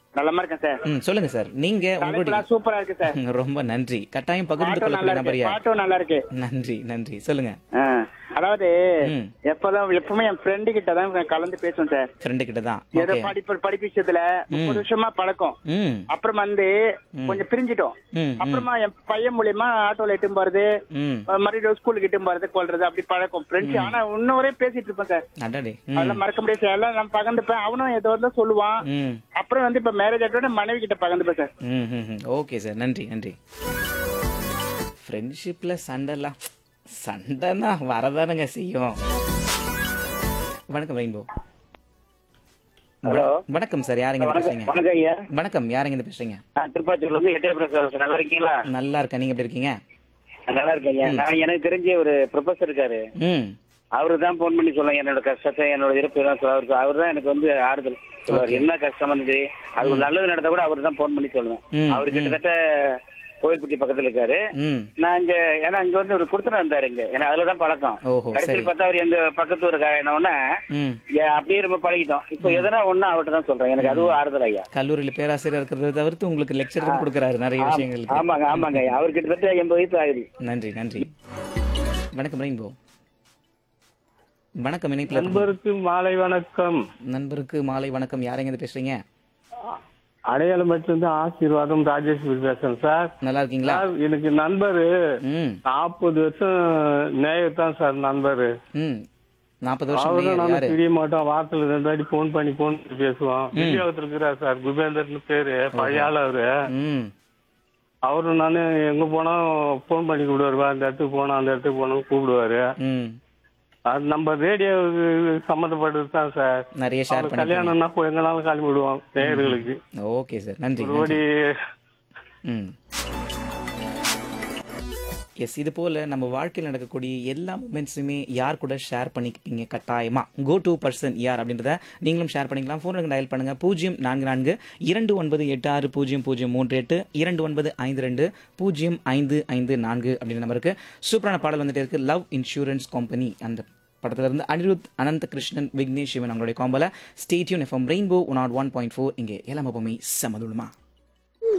நல்லமா இருக்கேன் சார் ம் சொல்லுங்க சார் நீங்க உங்களுடைய தலைப்புலாம் சூப்பரா இருக்கு சார் ம், ரொம்ப நன்றி கட்டாயம் பகிர்ந்து பாட்டும் நல்லா கொள்ளக்கூடிய இருக்கு நபர் யார் பாட்டும் நல்லா இருக்கு நன்றி நன்றி சொல்லுங்க ஆ, அதாவது ம். எப்பதான் எப்பவுமே என் ஃப்ரெண்டு கிட்ட தான் கலந்து பேசுவேன் சார் ஃப்ரெண்டு கிட்ட தான் ஏதோ ஓகே படிப்பு படிப்பு விஷயத்துல முப்பது வருஷமா பழக்கம் ம் அப்புறம் வந்து கொஞ்சம் பிரிஞ்சிட்டோம் ம் ம் அப்புறமா என் பையன் மூலியமா ஆட்டோல இட்டும் போறது ம் மறுபடியும் ஸ்கூலுக்கு இட்டும் போறது கொள்றது அப்படி பழக்கம் ஃப்ரெண்ட்ஸ் ஆனா இன்னொரே பேசிட்டு இருப்பேன் சார் அடடே ம் அதெல்லாம் மறக்க முடியாது சார் எல்லாம் நான் பகிர்ந்துப்பேன் அவனும் ஏதோ தான் சொல்லுவான் ம் அப்புறம் வந்து இப்ப மேரேஜ் ஆகிட்டோட மனைவி கிட்ட பகிர்ந்துப்பேன் சார் ம் ம் ம். ஓகே சார் நன்றி நன்றி ஃப்ரெண்ட்ஷிப்பில் சண்டைலாம் சண்டைனா வரதானுங்க செய்யும் வணக்கம் ரெயின்போ ஹலோ வணக்கம் சார் யாருங்க இருந்து பேசுறீங்க வணக்கம் ஐயா வணக்கம் யாருங்க இருந்து பேசுறீங்க நான் திருப்பாச்சூர்ல இருந்து எட்டயபுரம் சார் நல்லா இருக்கீங்களா நல்லா இருக்கேன் நீங்க எப்படி இருக்கீங்க நல்லா இருக்கேன் ஐயா நான் எனக்கு தெரிஞ்ச ஒரு ப்ரொஃபசர் இருக்காரு ம் அவரு தான் ஃபோன் பண்ணி சொல்லுவாங்க என்னோட கஷ்டத்தை என்னோட இறப்பு தான் அவருக்கு அவர் தான் எனக்கு வந்து ஆறுதல் சொல்லுவார் என்ன கஷ்டம் வந்து அது ஒரு நல்லது நடந்தா கூட அவர் தான் ஃபோன் பண்ணி சொல்லுவேன் ம், அவர் கிட்டத்தட்ட கோயில்பட்டி பக்கத்துல இருக்காரு ம் நான் இங்க ஏன்னா இங்க வந்து ஒரு கொடுத்துட்டு இருந்தாரு இங்க ஏன்னா அதுலதான் பழக்கம் ஓஹோ சரி கடைசியில் பார்த்தா அவர் எங்க பக்கத்து ஒரு என்ன ம் அப்படியே ரொம்ப பழகிட்டோம் இப்போ எதனா ஒண்ணு அவர்கிட்ட தான் சொல்றேன் எனக்கு அதுவும் ஆறுதல் ஐயா கல்லூரியில் பேராசிரியர் இருக்கிறத தவிர்த்து உங்களுக்கு லெக்சர் கொடுக்குறாரு நிறைய விஷயங்களுக்கு ஆமாங்க ஆமாங்க ஐயா அவர் கிட்டத்தட்ட எண்பது வயசு ஆகுது நன்றி நன்றி வணக்கம் ரெயின்போ வணக்கம் இணைப்பில் இருக்கோம். நண்பருக்கு மாலை வணக்கம் நண்பருக்கு மாலை வணக்கம் யாருங்க இருந்து பேசுறீங்க அடையாளமட்டிலிருந்து ஆசீர்வாதம் ராஜேஷ் பேசுறேன் சார் நல்லா இருக்கீங்களா சார் எனக்கு நண்பரு ம் நாற்பது வருஷம் நேயர் தான் சார் நண்பரு ம் நாற்பது வருஷம் அவரும் நேயர் நானும் யாரு தெரிய மாட்டோம் வாரத்துல ரெண்டு வாட்டி போன் பண்ணி போன் பண்ணி பேசுவோம் விஜயாவத்துல இருக்கிறார் சார் குபேந்தர்னு பேரு பழைய ஆள் அவரு ம் அவரும் நானு எங்க போனா போன் பண்ணி கூப்பிடுவாரு அந்த இடத்துக்கு போனோம் அந்த இடத்துக்கு போனோம் கூப்பிடுவாரு ம் அது நம்ம ரேடியோ சம்மந்தப்பட்டது தான் சார் நிறைய ஷேர் அவர் பண்ணி கல்யாணம்னா போய் எங்கனாலும் கிளம்பி விடுவோம் நேயர்களுக்கு ஓகே சார் நன்றி ஒரு நன்றி வாட்டி ம் எஸ் இது போல் நம்ம வாழ்க்கையில் நடக்கக்கூடிய எல்லா மூமெண்ட்ஸுமே யார் கூட ஷேர் பண்ணிப்பீங்க கட்டாயமா கோ டு பர்சன் யார் அப்படின்றத நீங்களும் ஷேர் பண்ணிக்கலாம் ஃபோன் டயல் பண்ணுங்க பூஜ்ஜியம் நான்கு நான்கு இரண்டு ஒன்பது எட்டு ஆறு பூஜ்ஜியம் பூஜ்ஜியம் மூன்று எட்டு இரண்டு ஒன்பது ஐந்து ரெண்டு பூஜ்ஜியம் ஐந்து ஐந்து நான்கு அப்படின்ற நம்பருக்கு சூப்பரான பாடல் வந்துட்டே இருக்கு லவ் இன்சூரன்ஸ் கம்பெனி அந்த படத்துல இருந்து அனிருத் அனந்த கிருஷ்ணன் விக்னேஷ் சிவன் அவங்களுடைய காம்பல stay tuned FM Rainbow one naught one point four இங்கே எல்லாமே சமதுலமா